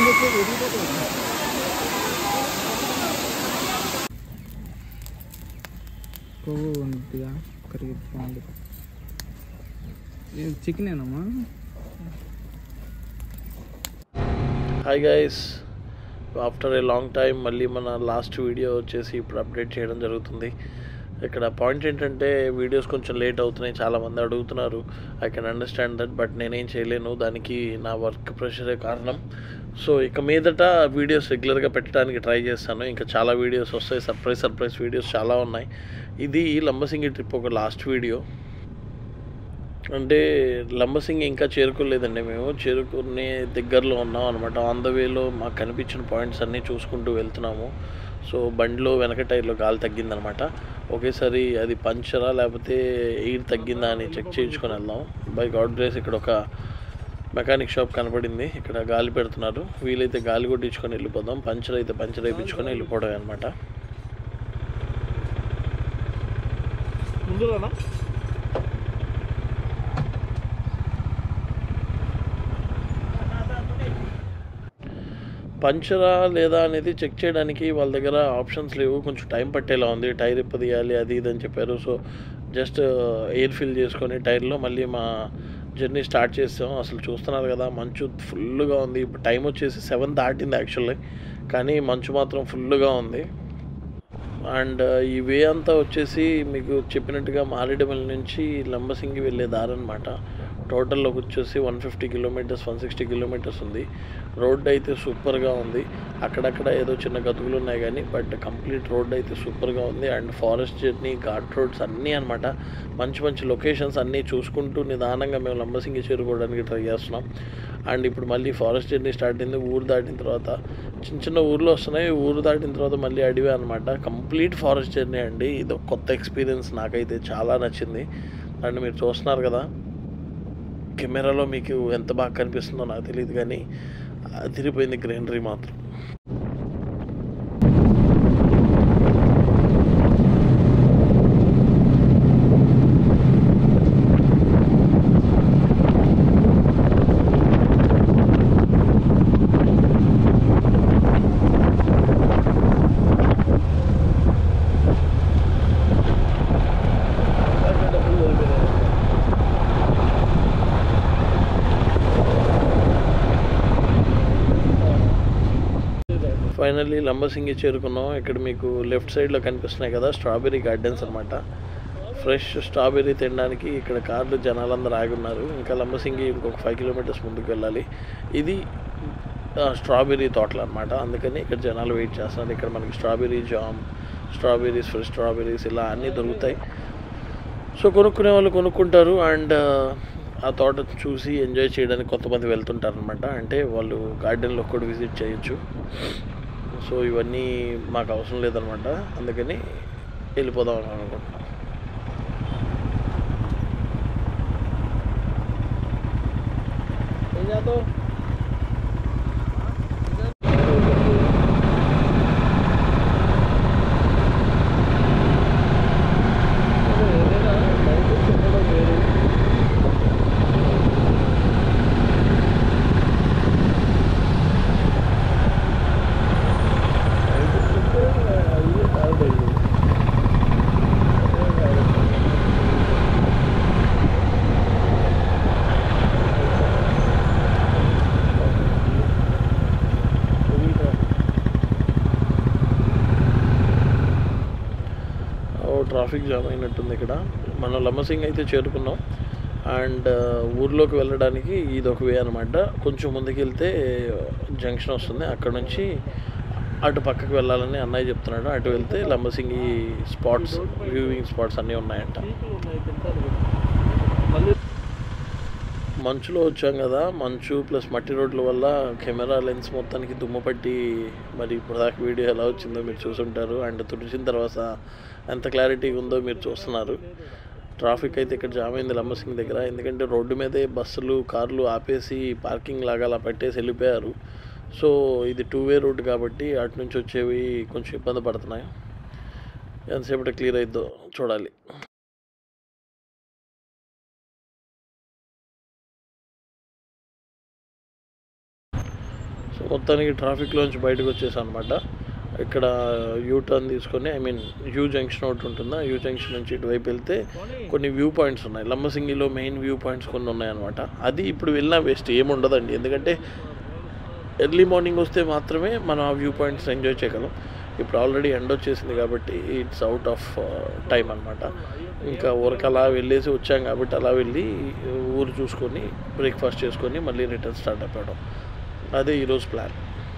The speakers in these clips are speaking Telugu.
కొవ్వు ఉందిగా కరిగి బాగుంది ఇది చికెనేనమ్మా hi guys after a long time మళ్ళీ మన లాస్ట్ వీడియో వచ్చేసి ఇప్పుడు అప్డేట్ చేయడం జరుగుతుంది ఇక్కడ పాయింట్ ఏంటంటే వీడియోస్ కొంచెం లేట్ అవుతున్నాయి చాలామంది అడుగుతున్నారు I can understand that but నేనేం చేయలేను దానికి నా వర్క్ ప్రెషరే కారణం సో ఇక మీదట వీడియోస్ రెగ్యులర్గా పెట్టడానికి ట్రై చేస్తాను ఇంకా చాలా వీడియోస్ వస్తాయి సర్ప్రైజ్ సర్ప్రైజ్ వీడియోస్ చాలా ఉన్నాయి ఇది లంబసింగి ట్రిప్ ఒక లాస్ట్ వీడియో అంటే లంబసింగి ఇంకా చేరుకోలేదండి మేము చేరుకునే దగ్గరలో ఉన్నాం అనమాట ఆన్ ద వేలో మాకు కనిపించిన పాయింట్స్ అన్నీ చూసుకుంటూ వెళ్తున్నాము సో బండిలో వెనక టైర్లో గాలి తగ్గిందనమాట ఒకేసారి అది పంచరా లేకపోతే ఎయిర్ తగ్గిందా అని చెక్ చేయించుకొని వెళ్దాం బై గాడ్ గ్రేస్ ఇక్కడ ఒక మెకానిక్ షాప్ కనపడింది ఇక్కడ గాలి పెడుతున్నారు వీలైతే గాలి కొట్టించుకొని వెళ్ళిపోదాం పంచర్ అయితే పంచర్ వేయించుకొని వెళ్ళిపోవడం అనమాట ముందులోనా పంచరా లేదా అనేది చెక్ చేయడానికి వాళ్ళ దగ్గర ఆప్షన్స్ లేవు కొంచెం టైం పట్టేలా ఉంది టైర్ ఇప్పదీయాలి అది ఇది అని చెప్పారు సో జస్ట్ ఎయిర్ ఫిల్ చేసుకొని టైర్లో మళ్ళీ మా జర్నీ స్టార్ట్ చేసాం అసలు చూస్తున్నారు కదా మంచు ఫుల్గా ఉంది ఇప్పుడు టైం వచ్చేసి సెవెన్ దాటింది యాక్చువల్లీ కానీ మంచు మాత్రం ఫుల్గా ఉంది అండ్ ఈ వే అంతా వచ్చేసి మీకు చెప్పినట్టుగా మారేడుమల్లి నుంచి లంబసింగి వెళ్ళే దారి అనమాట టోటల్లోకి వచ్చేసి one fifty kilometres one sixty kilometres ఉంది రోడ్ అయితే సూపర్గా ఉంది అక్కడక్కడ ఏదో చిన్న గతుకులు ఉన్నాయి కానీ బట్ కంప్లీట్ రోడ్ అయితే సూపర్గా ఉంది and forest journey ghat roads అన్నీ అనమాట మంచి మంచి లొకేషన్స్ అన్నీ చూసుకుంటూ నిదానంగా మేము లంబసింగి చేరుకోవడానికి ట్రై చేస్తున్నాం అండ్ ఇప్పుడు మళ్ళీ ఫారెస్ట్ జర్నీ స్టార్ట్ అయింది ఊరు దాటిన తర్వాత చిన్న చిన్న ఊర్లు వస్తున్నాయి ఊరు దాటిన తర్వాత మళ్ళీ అడవి అనమాట కంప్లీట్ ఫారెస్ట్ జర్నీ అండి ఇది ఒక కొత్త ఎక్స్పీరియన్స్ నాకైతే చాలా నచ్చింది అండ్ మీరు చూస్తున్నారు కదా కెమెరాలో మీకు ఎంత బాగా కనిపిస్తుందో నాకు తెలియదు కానీ తిరిగిపోయింది గ్రీనరీ మాత్రం ఫైనల్లీ లంబసింగి చేరుకున్నాం ఇక్కడ మీకు లెఫ్ట్ సైడ్లో కనిపిస్తున్నాయి కదా స్ట్రాబెర్రీ గార్డెన్స్ అనమాట ఫ్రెష్ స్ట్రాబెర్రీ తినడానికి ఇక్కడ కార్లు జనాలందరూ ఆగి ఉన్నారు ఇంకా లంబసింగి ఇంకొక ఫైవ్ కిలోమీటర్స్ ముందుకు వెళ్ళాలి ఇది ఆ, స్ట్రాబెర్రీ తోటలు అనమాట అందుకని ఇక్కడ జనాలు వెయిట్ చేస్తున్నారు ఇక్కడ మనకి strawberry jam strawberries fresh strawberries ఇలా అన్నీ దొరుకుతాయి సో కొనుక్కునే వాళ్ళు కొనుక్కుంటారు అండ్ ఆ తోట చూసి ఎంజాయ్ చేయడానికి కొంతమంది వెళ్తుంటారు అనమాట అంటే వాళ్ళు గార్డెన్లో కూడా విజిట్ చేయొచ్చు సో ఇవన్నీ మాకు అవసరం లేదనమాట అందుకని వెళ్ళిపోదాం అని అనుకుంటున్నాం ఏం చేద్దాం ఓ ట్రాఫిక్ జామ్ అయినట్టుంది ఇక్కడ మనం లమ్మసింగ్ అయితే చేరుకున్నాం అండ్ ఊర్లోకి వెళ్ళడానికి ఇది ఒక వే అనమాట కొంచెం ముందుకు వెళ్తే జంక్షన్ వస్తుంది అక్కడ నుంచి అటు పక్కకు వెళ్ళాలని అన్నయ్య చెప్తున్నాడు అటు వెళ్తే లంబసింగి స్పాట్స్ వ్యూవింగ్ స్పాట్స్ అన్నీ ఉన్నాయంట మంచులో వచ్చాం కదా మంచు ప్లస్ మట్టి రోడ్ల వల్ల కెమెరా లెన్స్ మొత్తానికి దుమ్ము పట్టి మరి ఇప్పుడు దాకా వీడియో ఎలా వచ్చిందో మీరు చూసుంటారు అండ్ తుడిచిన తర్వాత ఎంత క్లారిటీ ఉందో మీరు చూస్తున్నారు ట్రాఫిక్ అయితే ఇక్కడ జామ్ అయింది లంబసింగ్ దగ్గర ఎందుకంటే రోడ్డు మీదే బస్సులు కార్లు ఆపేసి పార్కింగ్ లాగా అలా పెట్టేసి వెళ్ళిపోయారు సో ఇది టూ వే రూట్ కాబట్టి అటు నుంచి వచ్చేవి కొంచెం ఇబ్బంది పడుతున్నాయి ఎంతసేపటి క్లియర్ అయిద్దో చూడాలి సో మొత్తానికి ట్రాఫిక్లోంచి బయటకు వచ్చేసాం అనమాట ఇక్కడ యూ టర్న్ తీసుకొని ఐ మీన్ యూ జంక్షన్ ఒకటి ఉంటుందా యూ జంక్షన్ నుంచి ఇటువైపు వెళ్తే కొన్ని వ్యూ పాయింట్స్ ఉన్నాయి లంబసింగిలో మెయిన్ వ్యూ పాయింట్స్ కొన్ని ఉన్నాయన్నమాట అది ఇప్పుడు వెళ్ళినా వేస్ట్ ఏముండదండి ఎందుకంటే ఎర్లీ మార్నింగ్ వస్తే మాత్రమే మనం ఆ వ్యూ పాయింట్స్ ఎంజాయ్ చేయగలం ఇప్పుడు ఆల్రెడీ ఎండ్ వచ్చేసింది కాబట్టి ఇట్స్ అవుట్ ఆఫ్ టైం అనమాట ఇంకా ఊరికి అలా వెళ్ళేసి వచ్చాం కాబట్టి అలా వెళ్ళి ఊరు చూసుకొని బ్రేక్ఫాస్ట్ చేసుకొని మళ్ళీ రిటర్న్ స్టార్ట్ అయిపోవడం అదే ఈరోజు ప్లాన్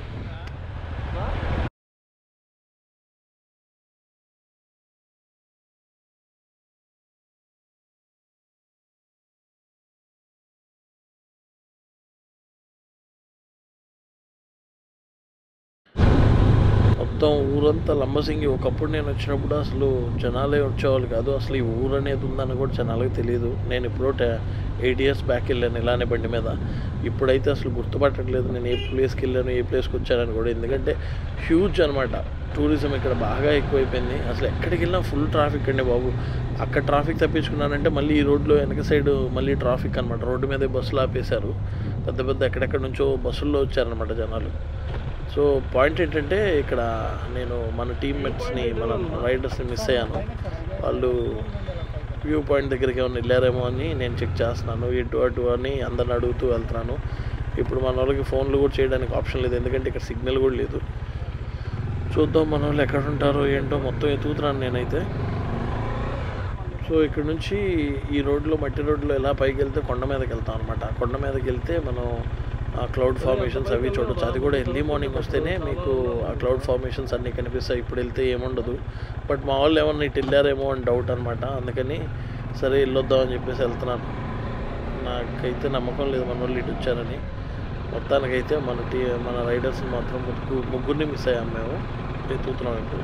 మొత్తం ఊరంతా లంబసింగి ఒకప్పుడు నేను వచ్చినప్పుడు అసలు జనాలే వచ్చేవాళ్ళు కాదు అసలు ఈ ఊరు అనేది ఉందని కూడా జనాలకు తెలియదు నేను ఎప్పుడో ఎయిట్ ఇయర్స్ బ్యాక్ వెళ్ళాను ఇలానే బండి మీద ఇప్పుడైతే అసలు గుర్తుపట్టట్లేదు నేను ఏ ప్లేస్కి వెళ్ళాను ఏ ప్లేస్కి వచ్చానని కూడా ఎందుకంటే హ్యూజ్ అనమాట టూరిజం ఇక్కడ బాగా ఎక్కువైపోయింది అసలు ఎక్కడికి వెళ్ళినా ఫుల్ ట్రాఫిక్ అండి బాబు అక్కడ ట్రాఫిక్ తప్పించుకున్నానంటే మళ్ళీ ఈ రోడ్లో వెనక సైడ్ మళ్ళీ ట్రాఫిక్ అనమాట రోడ్డు మీదే బస్సులు ఆపేశారు పెద్ద పెద్ద ఎక్కడెక్కడ నుంచో బస్సుల్లో వచ్చారనమాట జనాలు సో పాయింట్ ఏంటంటే ఇక్కడ నేను మన టీమ్మేట్స్ని మన రైడర్స్ని మిస్ అయ్యాను వాళ్ళు వ్యూ పాయింట్ దగ్గరికి ఏమైనా వెళ్ళారేమో అని నేను చెక్ చేస్తున్నాను ఇటు అటు అని అందరిని అడుగుతూ వెళ్తున్నాను ఇప్పుడు మన వాళ్ళకి ఫోన్లు కూడా చేయడానికి ఆప్షన్ లేదు ఎందుకంటే ఇక్కడ సిగ్నల్ కూడా లేదు చూద్దాం మన వాళ్ళు ఎక్కడ ఉంటారో ఏంటో మొత్తం ఎతుకుతున్నాను నేనైతే సో ఇక్కడ నుంచి ఈ రోడ్లో మట్టి రోడ్లో ఎలా పైకి వెళ్తే కొండ మీదకి వెళ్తాం అనమాట కొండ మీదకి వెళ్తే మనం ఆ క్లౌడ్ ఫార్మేషన్స్ అవి చూడొచ్చు అది కూడా ఎర్లీ మార్నింగ్ వస్తేనే మీకు ఆ క్లౌడ్ ఫార్మేషన్స్ అన్నీ కనిపిస్తాయి ఇప్పుడు వెళ్తే ఏముండదు బట్ మా వాళ్ళు ఏమన్నా ఇటు వెళ్ళారేమో అని డౌట్ అనమాట అందుకని సరే వెళ్ళొద్దాం అని చెప్పేసి వెళ్తున్నాను నాకైతే నమ్మకం లేదు మన వాళ్ళు ఇటు వచ్చారని మొత్తానికైతే మన టీ మన రైడర్స్ని మాత్రం ముగ్గురు ముగ్గురిని మిస్ అయ్యాం మేము ఎత్తుతున్నాం ఇప్పుడు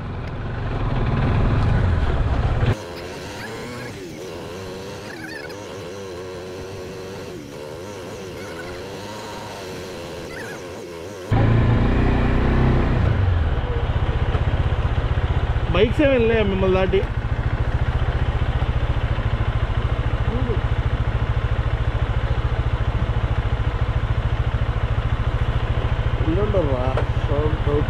బైక్స్ ఏమి వెళ్ళాయా మిమ్మల్ని దాటి ఇల్లుండరా డౌట్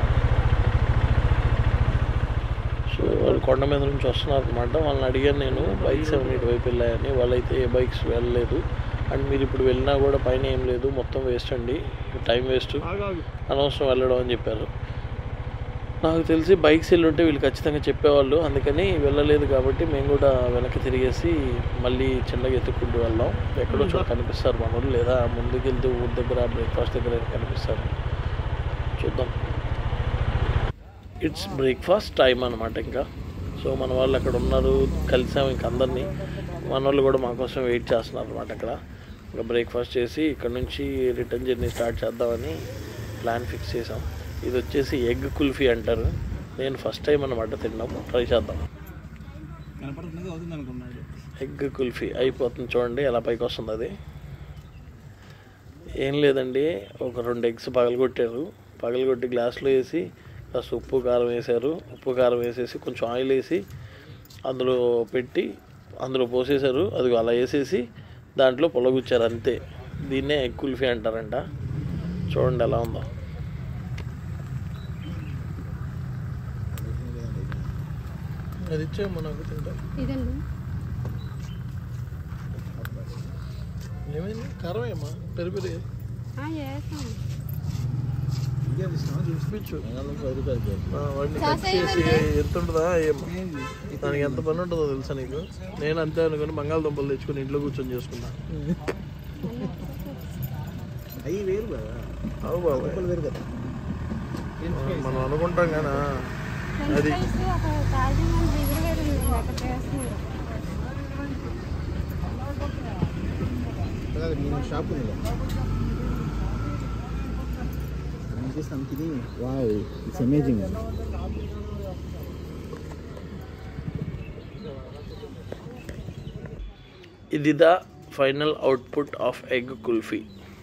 సో వాళ్ళు కొండ మీద నుంచి వస్తున్నారు అనమాట వాళ్ళని అడిగాను నేను బైక్స్ ఏమైనా ఇటువైపు వెళ్ళాయని వాళ్ళైతే ఏ బైక్స్ వెళ్ళలేదు అండ్ మీరు ఇప్పుడు వెళ్ళినా కూడా పైన ఏం లేదు మొత్తం వేస్ట్ అండి టైం వేస్ట్ ఆగాగు అనవసరం వెళ్ళడం అని చెప్పారు నాకు తెలిసి బైక్స్ వెళ్ళుంటే వీళ్ళు ఖచ్చితంగా చెప్పేవాళ్ళు అందుకని వెళ్ళలేదు కాబట్టి మేము కూడా వెనక్కి తిరిగేసి మళ్ళీ చిన్నగా ఎత్తుక్కుంటూ వెళ్దాం ఎక్కడో చోట కనిపిస్తారు మన వాళ్ళు లేదా ముందుకు వెళ్తే ఊరి దగ్గర బ్రేక్ఫాస్ట్ దగ్గర కనిపిస్తారు చూద్దాం ఇట్స్ బ్రేక్ఫాస్ట్ టైం అనమాట ఇంకా సో మన వాళ్ళు అక్కడ ఉన్నారు కలిసాం ఇంక అందరినీ మన వాళ్ళు కూడా మా కోసం వెయిట్ చేస్తున్నారు అనమాట అక్కడ ఇంకా బ్రేక్ఫాస్ట్ చేసి ఇక్కడ నుంచి రిటర్న్ జర్నీ స్టార్ట్ చేద్దామని ప్లాన్ ఫిక్స్ చేసాం ఇది వచ్చేసి ఎగ్ కుల్ఫీ అంటారు నేను ఫస్ట్ టైం అనమాట తిన్నాం ట్రై చేద్దాం కనపడుతుంది అవుతుంది అనుకున్నాడు ఎగ్ కుల్ఫీ అయిపోతుంది చూడండి ఎలా పైకి వస్తుంది అది ఏం లేదండి ఒక రెండు ఎగ్స్ పగలగొట్టారు పగలగొట్టి గ్లాస్లో వేసి కాస్త ఉప్పు కారం వేశారు ఉప్పు కారం వేసేసి కొంచెం ఆయిల్ వేసి అందులో పెట్టి అందులో పోసేశారు అది అలా వేసేసి దాంట్లో పొలగుచ్చారు అంతే దీన్నే ఎగ్ కుల్ఫీ అంటారంట చూడండి ఎలా ఉందో అది ఇచ్చేయమ్మా నాకు తింటా ఇదండి ఏమైంది కారం ఏమా పెరి పెరి ఆ, చేస్తాం చూపించు ఆ, వాడిని కట్ సాస్ చేసి ఏమండి? ఎంత ఉంటుందా ఏమో దానికి ఎంత పని ఉంటుందో తెలుసా నీకు నేను అంతే అనుకుని బంగాళదుంపలు తెచ్చుకొని ఇంట్లో కూర్చొని చేసుకున్నా అవి వేరు కదా అవు బాబాయ్ వేరు కదా మనం అనుకుంటాం కానీ అది. ఫ్రెంచ్ ఫ్రైస్ ఒక ఛార్జింగ్ అని దగ్గర వేరు ఉంది అక్కడ చేస్తున్నారు నేను షాప్ ఉంది సంథింగ్ వావ్ ఇట్స్ అమేజింగ్ ఇది the final output of egg kulfi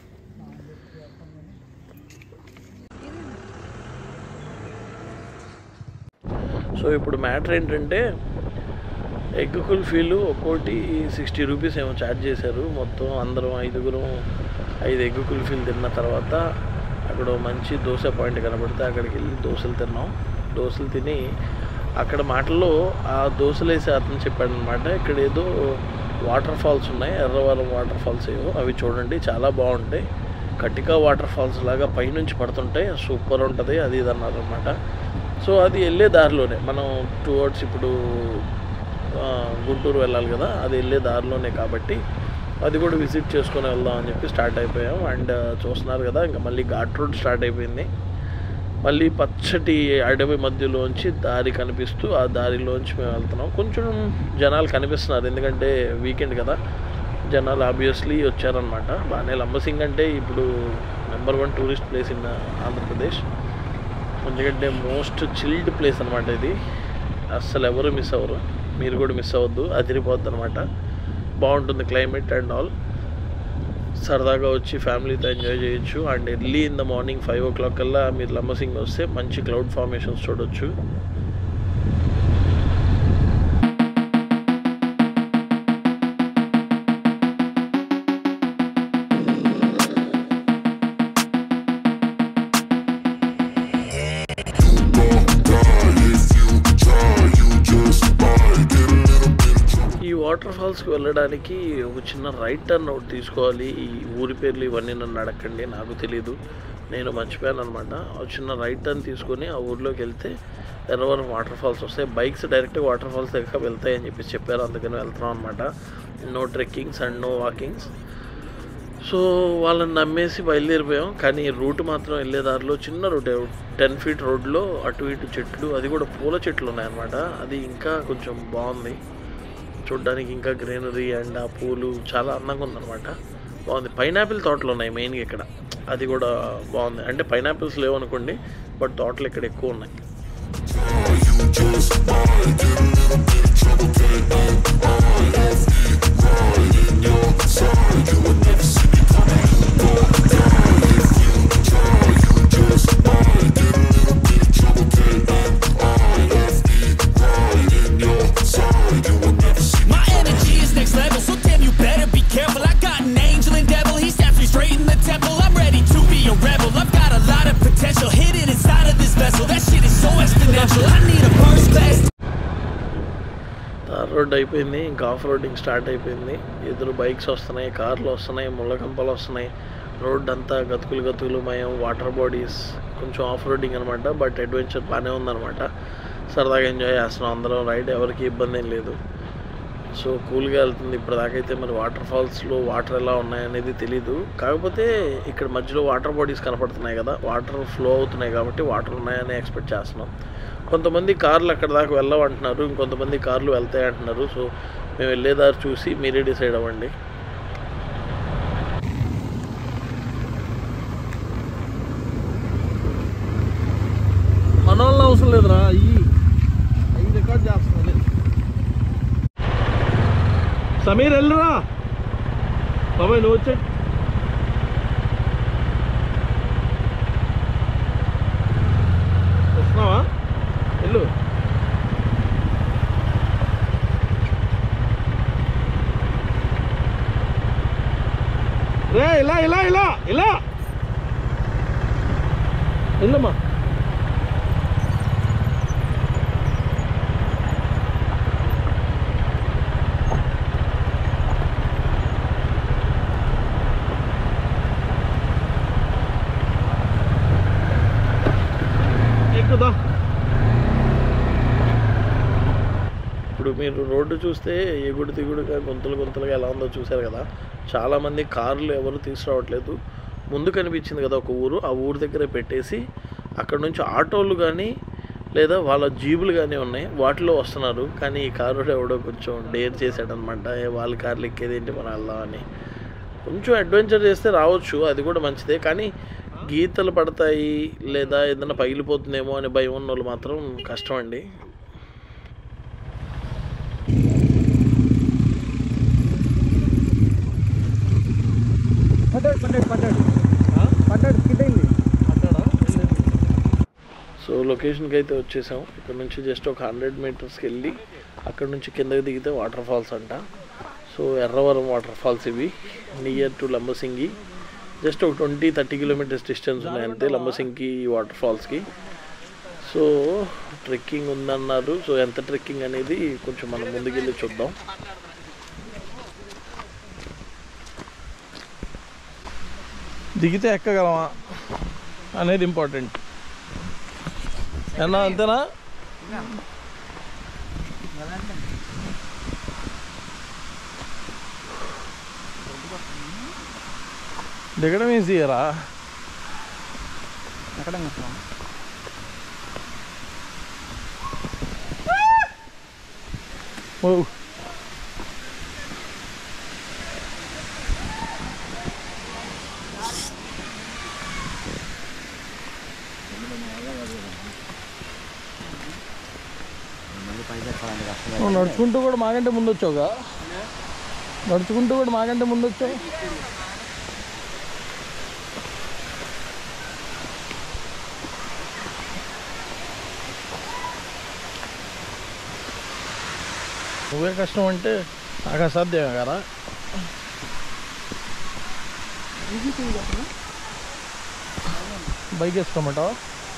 so ఇప్పుడు మ్యాటర్ ఏంటంటే ఎగ్ కుల్ఫీలు ఒక్కోటి సిక్స్టీ రూపీస్ ఏమో ఛార్జ్ చేశారు మొత్తం అందరం ఐదుగురం ఐదు ఎగ్ కుల్ఫీలు తిన్న తర్వాత అక్కడ ఓ మంచి దోశ పాయింట్ కనబడితే అక్కడికి వెళ్ళి దోశలు తిన్నాం దోశలు తిని అక్కడ మాటల్లో ఆ దోశలు వేసే అతను చెప్పాడు అనమాట ఇక్కడ ఏదో వాటర్ ఫాల్స్ ఉన్నాయి ఎర్రవరం వాటర్ ఫాల్స్ ఏవో అవి చూడండి చాలా బాగుంటాయి కటికా వాటర్ ఫాల్స్ లాగా పైనుంచి పడుతుంటాయి సూపర్ ఉంటుంది అది ఇది అన్నారు అనమాట సో అది వెళ్ళే దారిలోనే మనం టువర్డ్స్ ఇప్పుడు ఆ, గుంటూరు వెళ్ళాలి కదా అది వెళ్ళే దారిలోనే కాబట్టి అది కూడా విజిట్ చేసుకొని వెళ్దాం అని చెప్పి స్టార్ట్ అయిపోయాం అండ్ చూస్తున్నారు కదా ఇంకా మళ్ళీ ఘాట్ రోడ్ స్టార్ట్ అయిపోయింది మళ్ళీ పచ్చటి అడవి మధ్యలోంచి దారి కనిపిస్తూ ఆ దారిలోంచి మేము వెళ్తున్నాం కొంచెం జనాలు కనిపిస్తున్నారు ఎందుకంటే వీకెండ్ కదా జనాలు ఆబ్వియస్లీ వచ్చారనమాట బాగానే లంబసింగ్ అంటే ఇప్పుడు number one tourist place in Andhra Pradesh ఎందుకంటే మోస్ట్ చిల్డ్ ప్లేస్ అనమాట ఇది అస్సలు ఎవరు మిస్ అవ్వరు మీరు కూడా మిస్ అవ్వద్దు అదిరిపోద్ది అనమాట బాగుంటుంది క్లైమేట్ అండ్ ఆల్ సరదాగా వచ్చి ఫ్యామిలీతో ఎంజాయ్ చేయొచ్చు and early in the morning five o'clock కల్లా మీరు లంబసింగ్ వస్తే మంచి క్లౌడ్ ఫార్మేషన్స్ చూడొచ్చు ఈ వాటర్ ఫాల్స్కి వెళ్ళడానికి ఒక చిన్న రైట్ టర్న్ ఒకటి తీసుకోవాలి ఈ ఊరి పేర్లు ఇవన్నీ నన్ను అడగండి నాకు తెలియదు నేను మర్చిపోయాను అనమాట ఒక చిన్న రైట్ టర్న్ తీసుకొని ఆ ఊర్లోకి వెళ్తే ఎర్రవరం వాటర్ ఫాల్స్ వస్తాయి బైక్స్ డైరెక్ట్గా వాటర్ ఫాల్స్ దగ్గర వెళ్తాయి అని చెప్పేసి చెప్పారు అందుకని వెళ్తున్నాం అనమాట no trekkings and no walkings so వాళ్ళని నమ్మేసి బయలుదేరిపోయాం కానీ రూట్ మాత్రం వెళ్ళే దారిలో చిన్న రూట్ టెన్ ఫీట్ రోడ్లో అటు ఇటు చెట్లు అది కూడా పూల చెట్లు ఉన్నాయన్నమాట అది ఇంకా కొంచెం బాగుంది చూడ్డానికి ఇంకా గ్రీనరీ అండ్ ఆ పూలు చాలా అందంగా ఉందన్నమాట బాగుంది పైనాపిల్ తోటలు ఉన్నాయి మెయిన్గా ఇక్కడ అది కూడా బాగుంది అంటే పైనాపిల్స్ లేవు అనుకోండి బట్ తోటలు ఇక్కడ ఎక్కువ ఉన్నాయి My energy is next level, so damn you better be careful. I got an angel and devil, he steps me straight in the temple. I'm ready to be a rebel. I've got a lot of potential hidden inside of this vessel. That shit is so exponential. I need a first class tar road అయిపోయింది ఇంకా ఆఫ్ రోడింగ్ స్టార్ట్ అయిపోయింది ఎదురు బైక్స్ వస్తున్నాయి కార్లు వస్తున్నాయి ముళ్ళ కంపలు వస్తున్నాయి రోడ్ అంతా గతుకులు గతుకులు మయం వాటర్ బాడీస్ కొంచెం ఆఫ్ రోడింగ్ అనమాట బట్ అడ్వెంచర్ బాగానే ఉందన్నమాట సరదాగా ఎంజాయ్ చేస్తున్నాం అందరం రైడ్ ఎవరికి ఇబ్బంది ఏం లేదు సో కూల్గా వెళ్తుంది ఇప్పుడు దాకైతే మరి వాటర్ ఫాల్స్లో వాటర్ ఎలా ఉన్నాయనేది తెలీదు కాకపోతే ఇక్కడ మధ్యలో వాటర్ బాడీస్ కనపడుతున్నాయి కదా వాటర్ ఫ్లో అవుతున్నాయి కాబట్టి వాటర్ ఉన్నాయని ఎక్స్పెక్ట్ చేస్తున్నాం కొంతమంది కార్లు అక్కడ దాకా వెళ్ళవంటున్నారు ఇంకొంతమంది కార్లు వెళ్తాయి అంటున్నారు సో మేము వెళ్ళేదారి చూసి మీరే డిసైడ్ అవ్వండి మన వాళ్ళ అవసరం లేదురా అయ్యి అయ్యి రికార్డ్ చేస్తుంది సమీర్ వెళ్ళురా బాబాయ్ నువ్వు వచ్చే వస్తున్నావా వెళ్ళు రే ఇలా ఇలా ఇలా ఇలా వెళ్ళమ్మా ఎక్కుదా ఇప్పుడు మీరు రోడ్డు చూస్తే ఎగుడు దిగుడుగా గుంతలు గుంతలుగా ఎలా ఉందో చూశారు కదా చాలామంది కార్లు ఎవరు తీసుకురావట్లేదు ముందు కనిపించింది కదా ఒక ఊరు ఆ ఊరు దగ్గర పెట్టేసి అక్కడ నుంచి ఆటోలు కానీ లేదా వాళ్ళ జీబులు కానీ ఉన్నాయి వాటిలో వస్తున్నారు కానీ ఈ కారు ఎవడో కొంచెం డేర్ చేశాడనమాట "ఏ, వాళ్ళ కార్లు ఎక్కేది ఏంటి మనం వెళ్దామని కొంచెం అడ్వెంచర్ చేస్తే రావచ్చు అది కూడా మంచిదే కానీ గీతలు పడతాయి లేదా ఏదైనా పగిలిపోతుందేమో అని భయం ఉన్న వాళ్ళు మాత్రం కష్టం అండి సో లొకేషన్కి అయితే వచ్చేసాం ఇక్కడ నుంచి జస్ట్ ఒక హండ్రెడ్ మీటర్స్కి వెళ్ళి అక్కడ నుంచి కిందకి దిగితే వాటర్ ఫాల్స్ అంట సో ఎర్రవరం వాటర్ ఫాల్స్ ఇవి నియర్ టు లంబసింగి జస్ట్ ఒక ట్వంటీ థర్టీ కిలోమీటర్స్ డిస్టెన్స్ ఉన్నాయి అంతే లంబసింగి వాటర్ ఫాల్స్కి సో ట్రెక్కింగ్ ఉందన్నారు సో ఎంత ట్రెక్కింగ్ అనేది కొంచెం మనం ముందుకెళ్ళి చూద్దాం దిగితే ఎక్కగలమా అనేది ఇంపార్టెంట్ అన్నా అంతేనా దిగడం ఈజీయరా ఓ నువ్వు నడుచుకుంటూ కూడా మాకంటే ముందు వచ్చావుగా నడుచుకుంటూ కూడా మాకంటే ముందు వచ్చావు నువ్వే కష్టం అంటే నాకు అసాధ్యమే కదా బైక్ వేసుకోమంటావా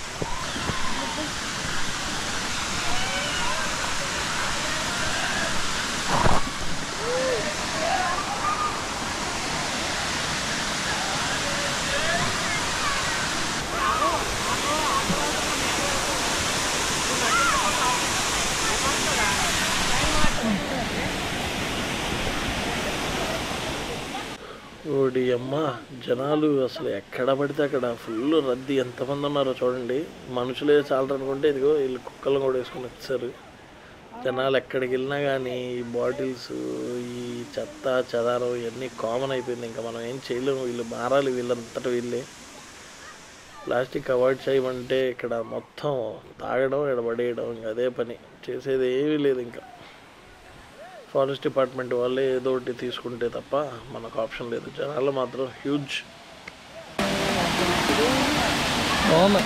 ఓడి అమ్మ జనాలు అసలు ఎక్కడ పడితే అక్కడ ఫుల్ రద్దీ ఎంతమంది ఉన్నారో చూడండి మనుషులే చాలరు అనుకుంటే ఇదిగో వీళ్ళు కుక్కలు కూడా వేసుకొని వచ్చారు జనాలు ఎక్కడికి వెళ్ళినా కానీ ఈ బాటిల్స్ ఈ చెత్త చెదారం ఇవన్నీ కామన్ అయిపోయింది ఇంకా మనం ఏం చేయలేము వీళ్ళు మారాలి వీళ్ళంతటా వీళ్ళే ప్లాస్టిక్ అవాయిడ్ చేయమంటే ఇక్కడ మొత్తం తాగడం ఇక్కడ పడేయడం ఇంకా అదే పని చేసేది ఏమీ లేదు ఇంకా ఫారెస్ట్ డిపార్ట్మెంట్ వాళ్ళే ఏదో ఒకటి తీసుకుంటే తప్ప మనకు ఆప్షన్ లేదు జనాలు మాత్రం హ్యూజ్ బాగుంది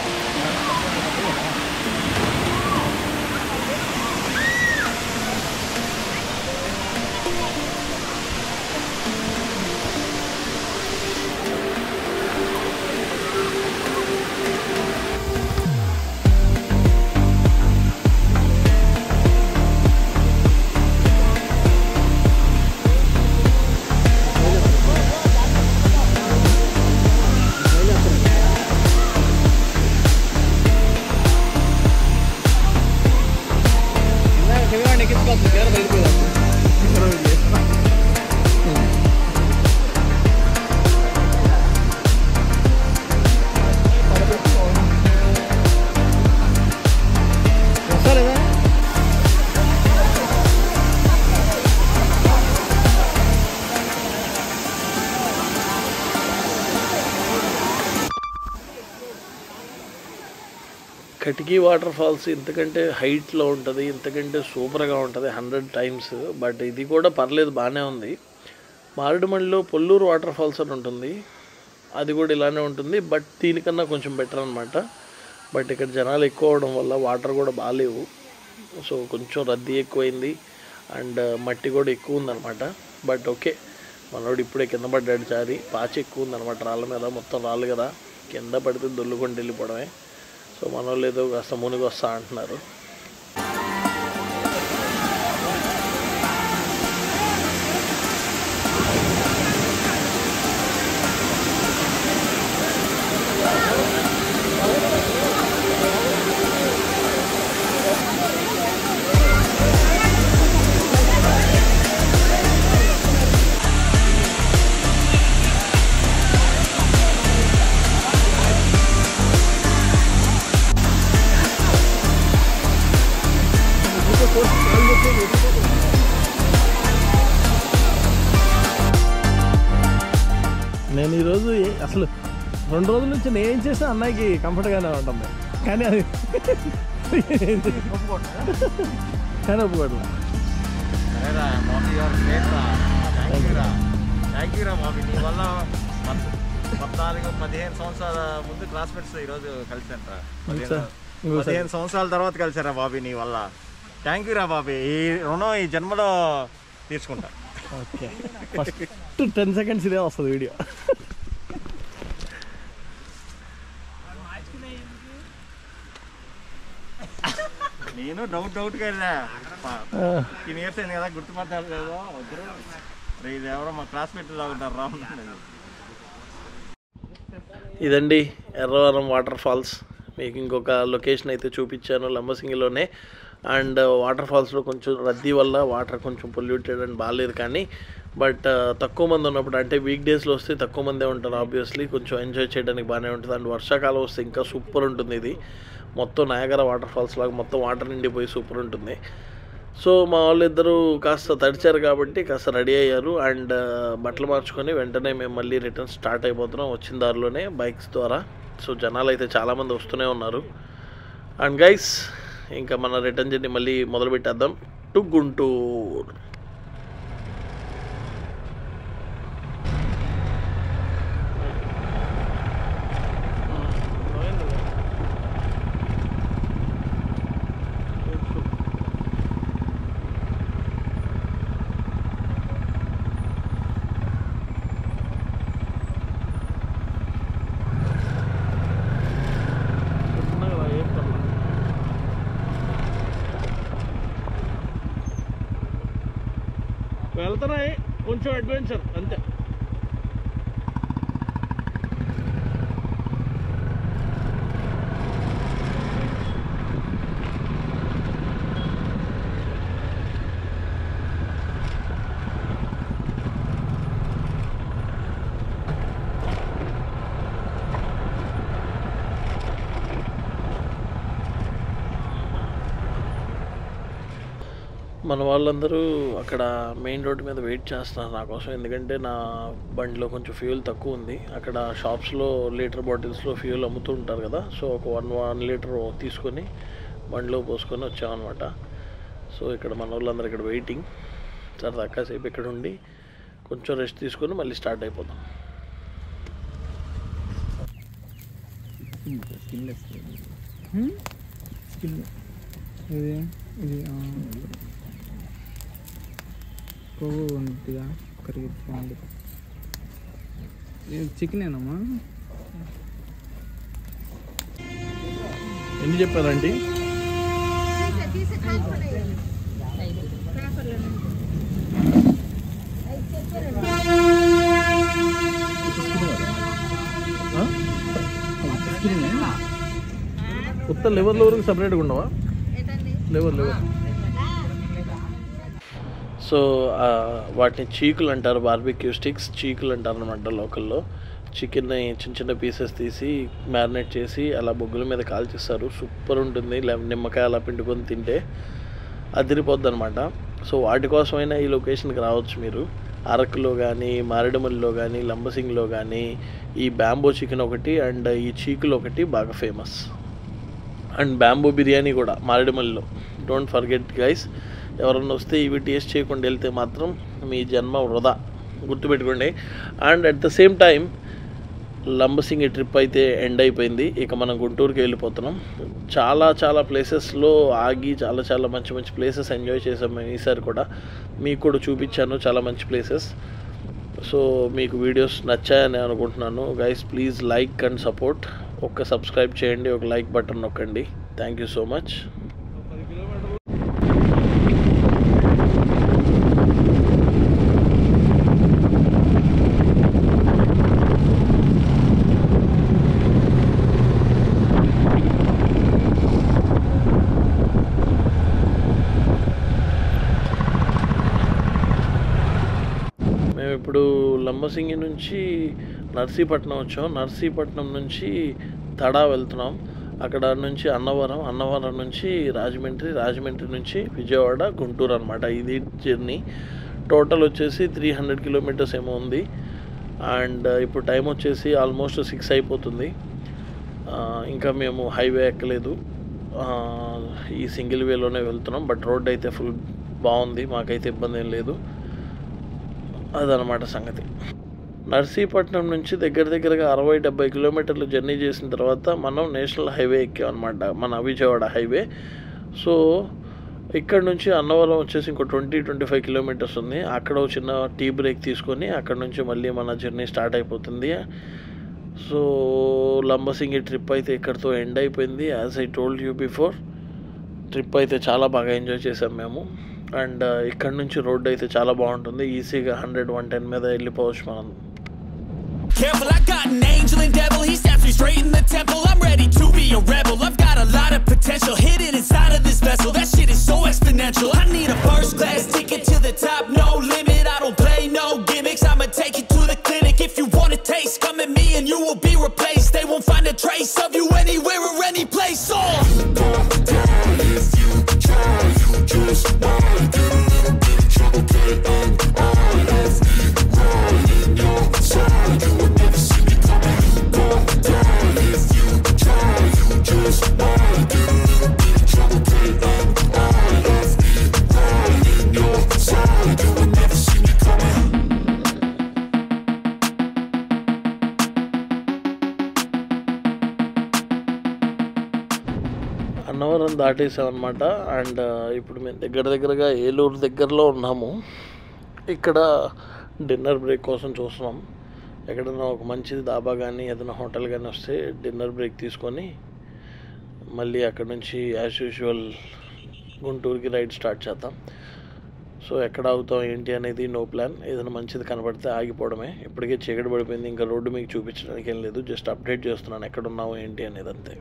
కటికీ వాటర్ ఫాల్స్ ఇంతకంటే హైట్లో ఉంటుంది ఇంతకంటే సూపర్గా ఉంటుంది హండ్రెడ్ టైమ్స్ బట్ ఇది కూడా పర్లేదు బాగానే ఉంది మారేడుమల్లిలో పొల్లూరు వాటర్ ఫాల్స్ అని ఉంటుంది అది కూడా ఇలానే ఉంటుంది బట్ దీనికన్నా కొంచెం బెటర్ అనమాట బట్ ఇక్కడ జనాలు ఎక్కువ అవడం వల్ల వాటర్ కూడా బాగాలేవు సో కొంచెం రద్దీ ఎక్కువైంది అండ్ మట్టి కూడా ఎక్కువ ఉందన్నమాట బట్ ఓకే మనోడు ఇప్పుడే కింద పడ్డాడు చారి పాచి ఎక్కువ ఉందన్నమాట రాళ్ళ మీద మొత్తం రాళ్ళు కదా కింద పడితే దొల్లుకొని వెళ్ళిపోవడమే సో మన వాళ్ళు ఏదో కాస్త మునిగి వస్తా అంటున్నారు నేను ఈరోజు ఏ- అసలు రెండు రోజుల నుంచి నేను ఏం చేసినా అన్నయ్యకి కంఫర్ట్గానే ఉంటుంది కానీ అది కానీ ఒప్పుకోవట్లేదు సరేరా మాఫీ యువర్ గ్రేట్ రా థ్యాంక్ యూ రా థ్యాంక్ యూ రా మాఫీ నీ వల్ల పద్- పద్నాలుగు పదిహేను సంవత్సరాల ముందు క్లాస్మేట్స్ ఈరోజు కలిసాను రా పదిహేను- ఇంకోసారి. పదిహేను సంవత్సరాల తర్వాత కలిసారా బాబీ నీ వల్ల థ్యాంక్ యూ రా బాబీ ఈ రుణం ఈ జన్మలో తీర్చుకుంటా ఓకే ఫస్ట్ టెన్ సెకండ్స్ ఇదే వస్తుంది వీడియో నేను డౌట్ డౌట్గా వెళ్ళా ఇన్ని ఇయర్స్ అయింది కదా గుర్తుపట్టారు కదా వద్దరు రే ఇది ఎవరో మా క్లాస్మేట్ లా ఉంటారు రా ఉన్నాడు. ఇదండి ఎర్రవరం వాటర్ ఫాల్స్ మీకు ఇంకొక లొకేషన్ అయితే చూపించాను లంబసింగిలోనే అండ్ వాటర్ ఫాల్స్లో కొంచెం రద్దీ వల్ల వాటర్ కొంచెం పొల్యూటెడ్ అండ్ బాగాలేదు కానీ బట్ తక్కువ మంది ఉన్నప్పుడు అంటే వీక్ డేస్లో వస్తే తక్కువ మందే ఉంటారు ఆబ్వియస్లీ కొంచెం ఎంజాయ్ చేయడానికి బాగానే ఉంటుంది అండ్ వర్షాకాలం వస్తే ఇంకా సూపర్ ఉంటుంది ఇది మొత్తం నాయగర వాటర్ ఫాల్స్ లాగా మొత్తం వాటర్ నిండిపోయి సూపర్ ఉంటుంది సో మా వాళ్ళిద్దరూ కాస్త తడిచారు కాబట్టి కాస్త రెడీ అయ్యారు అండ్ బట్టలు మార్చుకొని వెంటనే మేము మళ్ళీ రిటర్న్ స్టార్ట్ అయిపోతున్నాం వచ్చిన దారిలోనే బైక్స్ ద్వారా సో జనాలు అయితే చాలామంది వస్తూనే ఉన్నారు అండ్ గైస్ ఇంకా మన రిటర్న్ జర్నీ మళ్ళీ మొదలు పెట్టేద్దాం టు గుంటూరు వెళ్తున్నాయి కొంచెం అడ్వెంచర్ అంతే మన వాళ్ళందరూ అక్కడ మెయిన్ రోడ్ మీద వెయిట్ చేస్తున్నారు నా కోసం ఎందుకంటే నా బండిలో కొంచెం ఫ్యూయల్ తక్కువ ఉంది అక్కడ షాప్స్లో లీటర్ బాటిల్స్లో ఫ్యూయల్ అమ్ముతూ ఉంటారు కదా సో ఒక వన్ వన్ లీటర్ తీసుకొని బండిలో పోసుకొని వచ్చామన్నమాట సో ఇక్కడ మన వాళ్ళందరూ ఇక్కడ వెయిటింగ్ సరదా కాసేపు ఇక్కడ ఉండి కొంచెం రెస్ట్ తీసుకొని మళ్ళీ స్టార్ట్ అయిపోతాం ఇది ఇది ఆ, కొవ్వు ఉంటుందిగా కరిగి బాగుంది ఇది చికెనేనమ్మా ఎన్ని చెప్పారండి కొత్త లెవెల్ వరకు సపరేట్గా ఉండవా లెవెల్ లెవెల్ సో ఆ, వాటిని చీకులు అంటారు బార్బిక్యూ స్టిక్స్ చీకులు అంటారు అనమాట లోకల్లో చికెన్ని చిన్న చిన్న పీసెస్ తీసి మ్యారినేట్ చేసి అలా బొగ్గుల మీద కాల్చిస్తారు సూపర్ ఉంటుంది లెమ్- నిమ్మకాయ అలా పిండుకొని తింటే అదిరిపోద్ది అనమాట సో వాటి కోసమైనా ఈ లొకేషన్కి రావచ్చు మీరు అరకులో కానీ మారేడుమల్లిలో కానీ లంబసింగిలో కానీ ఈ బ్యాంబో చికెన్ ఒకటి అండ్ ఈ చీకులు ఒకటి బాగా ఫేమస్ అండ్ బ్యాంబూ బిర్యానీ కూడా మారేడుమల్లిలో డోంట్ ఫర్గెట్ గైస్ ఎవరన్నా వస్తే ఇవి టేస్ట్ చేయకుండా వెళ్తే మాత్రం మీ జన్మ వృధా గుర్తుపెట్టుకోండి and at the same time Lambasingi trip అయితే ఎండ్ అయిపోయింది ఇక మనం గుంటూరుకి వెళ్ళిపోతున్నాం చాలా చాలా ప్లేసెస్లో ఆగి చాలా చాలా మంచి మంచి ప్లేసెస్ ఎంజాయ్ చేసాం మేము ఈసారి కూడా మీకు కూడా చూపించాను చాలా మంచి ప్లేసెస్ సో మీకు వీడియోస్ నచ్చాయని అనుకుంటున్నాను guys please like and support ఒక్క సబ్స్క్రైబ్ చేయండి ఒక లైక్ బటన్ నొక్కండి థ్యాంక్ యూ సో మచ్ మేము ఇప్పుడు లంబసింగి నుంచి నర్సీపట్నం వచ్చాం నర్సీపట్నం నుంచి తడా వెళ్తున్నాం అక్కడ నుంచి అన్నవరం అన్నవరం నుంచి రాజమండ్రి రాజమండ్రి నుంచి విజయవాడ గుంటూరు అనమాట ఇది జర్నీ టోటల్ వచ్చేసి త్రీ హండ్రెడ్ కిలోమీటర్స్ ఏమో ఉంది అండ్ ఇప్పుడు టైం వచ్చేసి ఆల్మోస్ట్ సిక్స్ అయిపోతుంది ఆ, ఇంకా మేము హైవే ఎక్కలేదు ఆ, ఈ సింగిల్ వేలోనే వెళ్తున్నాం బట్ రోడ్ అయితే ఫుల్ బాగుంది మాకైతే ఇబ్బంది ఏం లేదు అదనమాట సంగతి నర్సీపట్నం నుంచి దగ్గర దగ్గరగా అరవై డెబ్బై కిలోమీటర్లు జర్నీ చేసిన తర్వాత మనం నేషనల్ హైవే ఎక్కాం అనమాట మన విజయవాడ హైవే సో ఇక్కడ నుంచి అన్నవరం వచ్చేసి ఇంకో ట్వంటీ ట్వంటీ ఫైవ్ కిలోమీటర్స్ ఉంది అక్కడ ఒక చిన్న టీ బ్రేక్ తీసుకొని అక్కడ నుంచి మళ్ళీ మన జర్నీ స్టార్ట్ అయిపోతుంది సో లంబసింగి ట్రిప్ అయితే ఇక్కడితో ఎండ్ అయిపోయింది as I told you before trip అయితే చాలా బాగా ఎంజాయ్ చేసాం మేము అండ్ ఇక్కడ నుంచి రోడ్ అయితే చాలా బాగుంటుంది ఈజీగా హండ్రెడ్ వన్ టెన్ మీద వెళ్ళిపోవచ్చు మనం Careful, I got an angel and devil. He snaps me straight in the temple. I'm ready to be a rebel. I've got a lot of potential hidden inside of this vessel. That shit is so exponential. I need a first class ticket to the top, no limit. I don't play no gimmicks. I'ma take you to the clinic. If you want a taste, come at me and you will be replaced. They won't find a trace of you anywhere or any place. Oh. Annavaram దాటేసాం అనమాట అండ్ ఇప్పుడు మేము దగ్గర దగ్గరగా ఏలూరు దగ్గరలో ఉన్నాము ఇక్కడ డిన్నర్ బ్రేక్ కోసం చూస్తున్నాం ఎక్కడైనా ఒక మంచిది దాబా కానీ ఏదైనా హోటల్ కానీ వస్తే డిన్నర్ బ్రేక్ తీసుకొని మళ్ళీ అక్కడ నుంచి యాజ్ యూజువల్ గుంటూరుకి రైడ్ స్టార్ట్ చేద్దాం సో ఎక్కడ అవుతాం ఏంటి అనేది నో ప్లాన్ ఏదైనా మంచిది కనబడితే ఆగిపోవడమే ఇప్పటికే చీకటి పడిపోయింది ఇంకా రోడ్డు మీకు చూపించడానికి ఏం లేదు జస్ట్ అప్డేట్ చేస్తున్నాను ఎక్కడ ఉన్నాము ఏంటి అనేది అంతే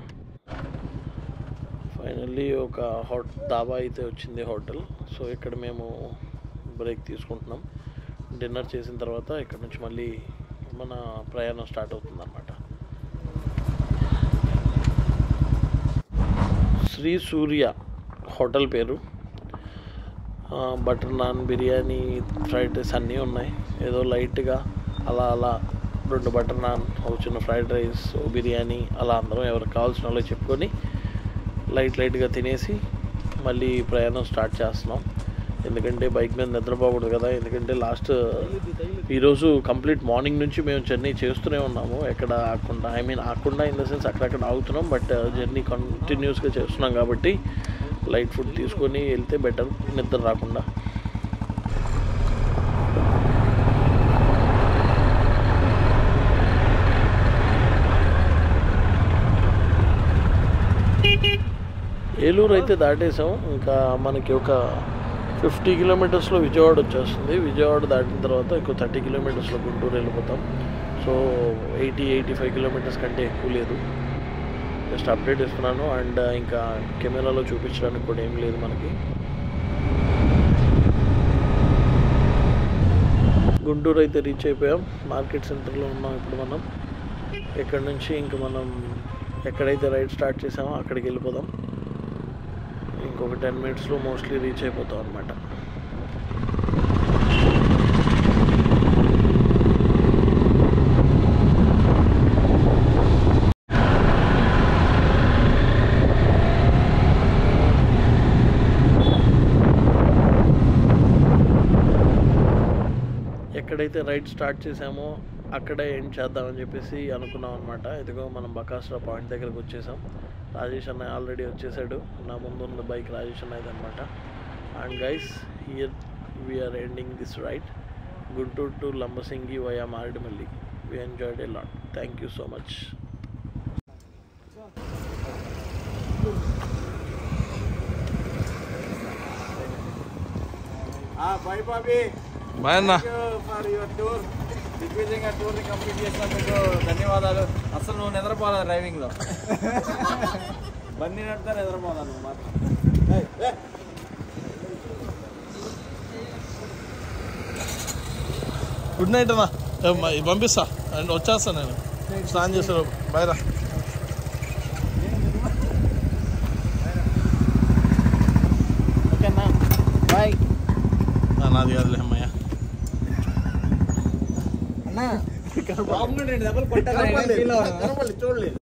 ఫైనల్లీ ఒక హోట్ దాబా అయితే వచ్చింది హోటల్ సో ఇక్కడ మేము బ్రేక్ తీసుకుంటున్నాం డిన్నర్ చేసిన తర్వాత ఇక్కడ నుంచి మళ్ళీ మన ప్రయాణం స్టార్ట్ అవుతుంది అనమాట శ్రీ సూర్య హోటల్ పేరు ఆ, butter naan biryani fried rice అన్నీ ఉన్నాయి ఏదో లైట్గా అలా అలా రెండు బటర్ నాన్ ఒక చిన్న ఫ్రైడ్ రైస్ ఓ బిర్యానీ అలా అందరం ఎవరికి కావాల్సిన వాళ్ళు చెప్పుకొని లైట్ లైట్గా తినేసి మళ్ళీ ప్రయాణం స్టార్ట్ చేస్తున్నాం ఎందుకంటే బైక్ మీద నిద్రపోకూడదు కదా ఎందుకంటే లాస్ట్ ఈరోజు కంప్లీట్ మార్నింగ్ నుంచి మేము జర్నీ చేస్తూనే ఉన్నాము ఎక్కడ ఆకుండా ఐ మీన్ ఆకుండా ఇన్ ద సెన్స్ అక్కడక్కడ ఆగుతున్నాం బట్ జర్నీ కంటిన్యూస్గా చేస్తున్నాం కాబట్టి లైట్ ఫుడ్ తీసుకొని వెళ్తే బెటర్ నిద్ర రాకుండా ఏలూరు అయితే దాటేసాం ఇంకా మనకి ఒక ఫిఫ్టీ కిలోమీటర్స్లో విజయవాడ వచ్చేస్తుంది విజయవాడ దాటిన తర్వాత ఇంకో థర్టీ కిలోమీటర్స్లో గుంటూరు వెళ్ళిపోతాం so eighty eighty five kilometers కంటే ఎక్కువ లేదు జస్ట్ అప్డేట్ ఇస్తున్నాను అండ్ ఇంకా కెమెరాలో చూపించడానికి కూడా ఏం లేదు మనకి గుంటూరు అయితే రీచ్ అయిపోయాం మార్కెట్ సెంటర్లో ఉన్నాం ఇప్పుడు మనం ఇక్కడ నుంచి ఇంక మనం ఎక్కడైతే రైడ్ స్టార్ట్ చేసామో అక్కడికి వెళ్ళిపోదాం ఇంకొక టెన్ మినిట్స్లో మోస్ట్లీ రీచ్ అయిపోతాం అనమాట ఎక్కడైతే రైడ్ స్టార్ట్ చేసామో అక్కడే ఎండ్ చేద్దామని చెప్పేసి అనుకున్నాం అనమాట ఇదిగో మనం బకాస్రా పాయింట్ దగ్గరకు వచ్చేసాం రాజేష్ అన్న ఆల్రెడీ వచ్చేసాడు నా ముందు ఉన్న బైక్ రాజేష్ అన్నది అనమాట and guys here we're ending this ride Guntur to Lambasingi via Maredumilli we enjoyed a lot thank you so much bye Bobby బాయ్ అన్న ఫర్ యువర్ టూర్ దిగ్విజయంగా టూర్ని కంప్లీట్ చేసినందుకు ధన్యవాదాలు అసలు నువ్వు నిద్రపోదా డ్రైవింగ్లో బండి నడితే నిద్రపోదా నువ్వు మాత్రం ఏయ్, ఏయ్. గుడ్ నైట్ అన్న ఏ, మ- పంపిస్తా అండ్ వచ్చేస్తా నేను స్నానం చేసారు బాయ్ రా ఓకేనా బాయ్ ఆ, నాది కాదులే అమ్మయ్య అన్నా బాబు రెండు దెబ్బలు కొట్టాలి చూడలేదు